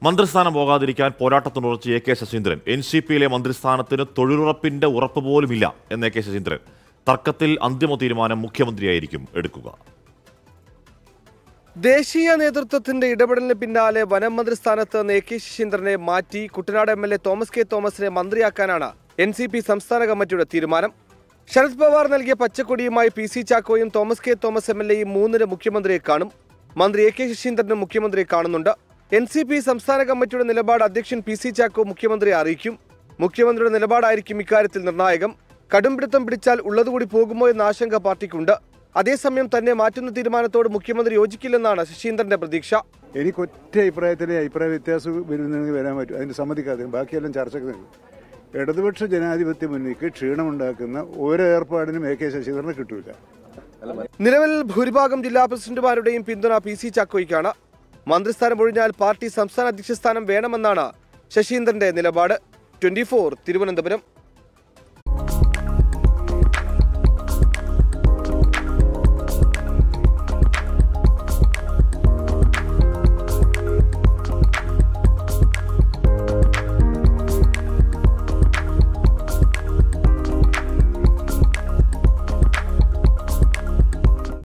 മന്ത്രിസ്ഥാനം പോകാതിരിക്കാൻ പോരാട്ടത്തിനുറച്ച് A K Saseendran N C പിയിലെ മന്ത്രിസ്ഥാനത്തിന് തൊഴിലുറപ്പിന്റെ ഉറപ്പ് പോലുമില്ല എന്ന് എ കെ ശശീന്ദ്രൻ തർക്കത്തിൽ അന്തിമ തീരുമാനം മുഖ്യമന്ത്രിയായിരിക്കും എടുക്കുക ദേശീയ നേതൃത്വത്തിന്റെ ഇടപെടലിന് പിന്നാലെ വനം മന്ത്രി സ്ഥാനത്ത് നിന്ന് എ കെ ശശീന്ദ്രനെ മാറ്റി Kuttanad M L A Thomas K തോമസിനെ മന്ത്രിയാക്കാനാണ് എൻ സി പി സംസ്ഥാന കമ്മിറ്റിയുടെ തീരുമാനം ശരത് പവാർ നൽകിയ പച്ചക്കൊടിയുമായി പി സി ചാക്കോയും Thomas K Thomas M L എയും മൂന്നിന് മുഖ്യമന്ത്രിയെ കാണും മന്ത്രി എ കെ ശശീന്ദ്രനും മുഖ്യമന്ത്രിയെ കാണുന്നുണ്ട് എൻ സി പി സംസ്ഥാന കമ്മിറ്റിയുടെ നിലപാട് അധ്യക്ഷൻ പി സി ചാക്കോ മുഖ്യമന്ത്രിയെ അറിയിക്കും മുഖ്യമന്ത്രിയുടെ നിലപാടായിരിക്കും ഇക്കാര്യത്തിൽ നിർണായകം കടുംപിടുത്തം പിടിച്ചാൽ ഉള്ളതുകൂടി പോകുമോ എന്ന ആശങ്ക പാർട്ടിക്കുണ്ട് അതേസമയം തന്നെ മാറ്റുന്ന തീരുമാനത്തോട് മുഖ്യമന്ത്രി യോജിക്കില്ലെന്നാണ് ശശീന്ദ്രന്റെ പ്രതീക്ഷ എനിക്ക് ഒറ്റ അഭിപ്രായത്തിലെ അഭിപ്രായ വ്യത്യാസം വരുന്നെങ്കിൽ വരാൻ പറ്റും അതിന് സമ്മതിക്കാതെ ബാക്കിയെല്ലാം ചർച്ചയ്ക്ക് നിൽക്കും ഇടതുപക്ഷ ജനാധിപത്യ മുന്നണിക്ക് ക്ഷീണമുണ്ടാക്കുന്ന ഓരോ ഏർപ്പാടിനും എ കെ ശശീന്ദ്രന് കിട്ടൂല നിലവിൽ ഭൂരിഭാഗം ജില്ലാ പ്രസിഡന്റുമാരുടെയും പിന്തുണ പി സി ചാക്കോയ്ക്കാണ് മന്ത്രിസ്ഥാനം ഒഴിഞ്ഞാൽ പാർട്ടി സംസ്ഥാന അധ്യക്ഷ സ്ഥാനം വേണമെന്നാണ് ശശീന്ദ്രന്റെ നിലപാട് ട്വന്റി തിരുവനന്തപുരം